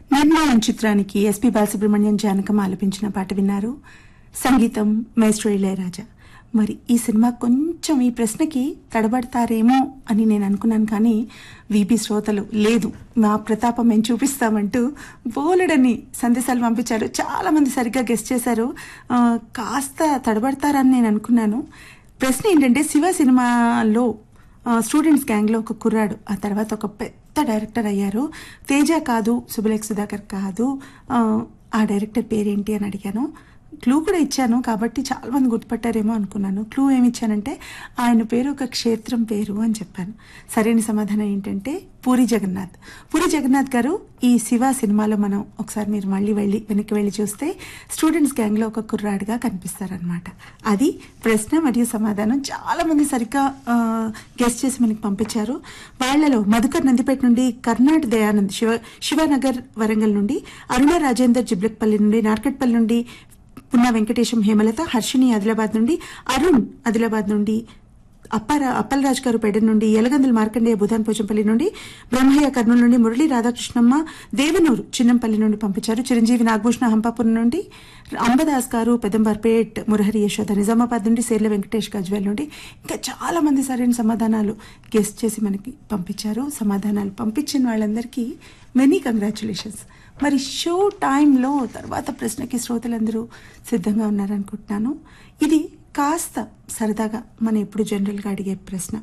నిర్మాణం చిత్రానికి ఎస్పి బాలసుబ్రహ్మణ్యం జానకం ఆలపించిన పాట విన్నారు సంగీతం మేస్ట్రో ఇళయరాజా మరి ఈ సినిమా కొంచెం ఈ ప్రశ్నకి తడబడతారేమో అని నేను అనుకున్నాను కానీ వీబీ శ్రోతలు లేదు మా ప్రతాపం మేము చూపిస్తామంటూ బోలెడని సందేశాలు పంపించారు చాలా మంది సరిగ్గా గెస్ట్ చేశారు ఆ, కాస్త తడబడతారని నేను అనుకున్నాను ప్రశ్న ఏంటంటే శివ సినిమాలో ఆ, స్టూడెంట్స్ గ్యాంగ్లో ఒక కుర్రాడు ఆ తర్వాత ఒక పెద్ద డైరెక్టర్ అయ్యారు తేజ కాదు సుబలేఖ సుధాకర్ కాదు ఆ, ఆ డైరెక్టర్ పేరేంటి అని అడిగాను క్లూ కూడా ఇచ్చాను కాబట్టి చాలా మంది గుర్తుపట్టారేమో అనుకున్నాను క్లూ ఏమి ఇచ్చానంటే ఆయన పేరు ఒక క్షేత్రం పేరు అని చెప్పాను సరైన సమాధానం ఏంటంటే పూరి జగన్నాథ్ పూరి జగన్నాథ్ గారు ఈ శివ సినిమాలో మనం ఒకసారి మీరు మళ్ళీ వెళ్ళి వెనక్కి వెళ్ళి చూస్తే స్టూడెంట్స్ గ్యాంగ్లో ఒక కుర్రాడిగా కనిపిస్తారనమాట అది ప్రశ్న మరియు సమాధానం చాలా మంది సరిగ్గా గెస్ట్ చేసి మనకి పంపించారు వాళ్ళలో మధుకర్ నందిపేట నుండి కర్ణాటక దయానంద్ శివ శివనగర్ వరంగల్ నుండి అరుణ రాజేందర్ జిబ్లక్పల్లి నుండి నార్కట్పల్లి నుండి పున్నా వెంకటేశం హేమలత హర్షిని ఆదిలాబాద్ నుండి అరుణ్ ఆదిలాబాద్ నుండి అప్పార అప్పలరాజు గారు పెడ నుండి యలగందుల మార్కండేయ బుధాన్ పోచంపల్లి నుండి బ్రహ్మయ్య కర్నూలు నుండి మురళీ రాధాకృష్ణమ్మ దేవనూరు చిన్నంపల్లి నుండి పంపించారు చిరంజీవి నాగభూషణ హంపాపురం నుండి అంబదాస్ గారు పెదంబర్పేట్ మురహరి యశోద నిజామాబాద్ నుండి సేర్ల వెంకటేష్ గజ్వేల్ నుండి ఇంకా చాలా మంది సరైన సమాధానాలు గెస్ట్ చేసి మనకి పంపించారు సమాధానాలు పంపించిన వాళ్ళందరికీ మెనీ కంగ్రాచులేషన్స్ మరి షో టైంలో తర్వాత ప్రశ్నకి శ్రోతలందరూ సిద్ధంగా ఉన్నారనుకుంటున్నాను ఇది కాస్త సరదాగా మనం ఎప్పుడు జనరల్గా అడిగే ప్రశ్న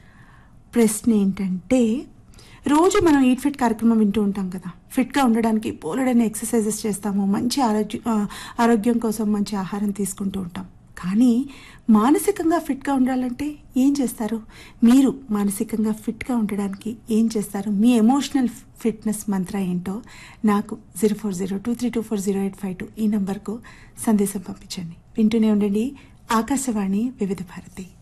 ప్రశ్న ఏంటంటే రోజు మనం ఈట్ ఫిట్ కార్యక్రమం వింటూ ఉంటాం కదా ఫిట్గా ఉండడానికి పోలడని ఎక్సర్సైజెస్ చేస్తాము మంచి ఆరోగ్య ఆ, ఆరోగ్యం కోసం మంచి ఆహారం తీసుకుంటూ ఉంటాం కానీ మానసికంగా ఫిట్గా ఉండాలంటే ఏం చేస్తారు మీరు మానసికంగా ఫిట్గా ఉండడానికి ఏం చేస్తారు మీ ఎమోషనల్ ఫిట్నెస్ మంత్ర ఏంటో నాకు zero four zero two three two four zero eight five two ఈ నంబర్కు సందేశం పంపించండి వింటూనే ఉండండి ఆకాశవాణి వివిధ భారతి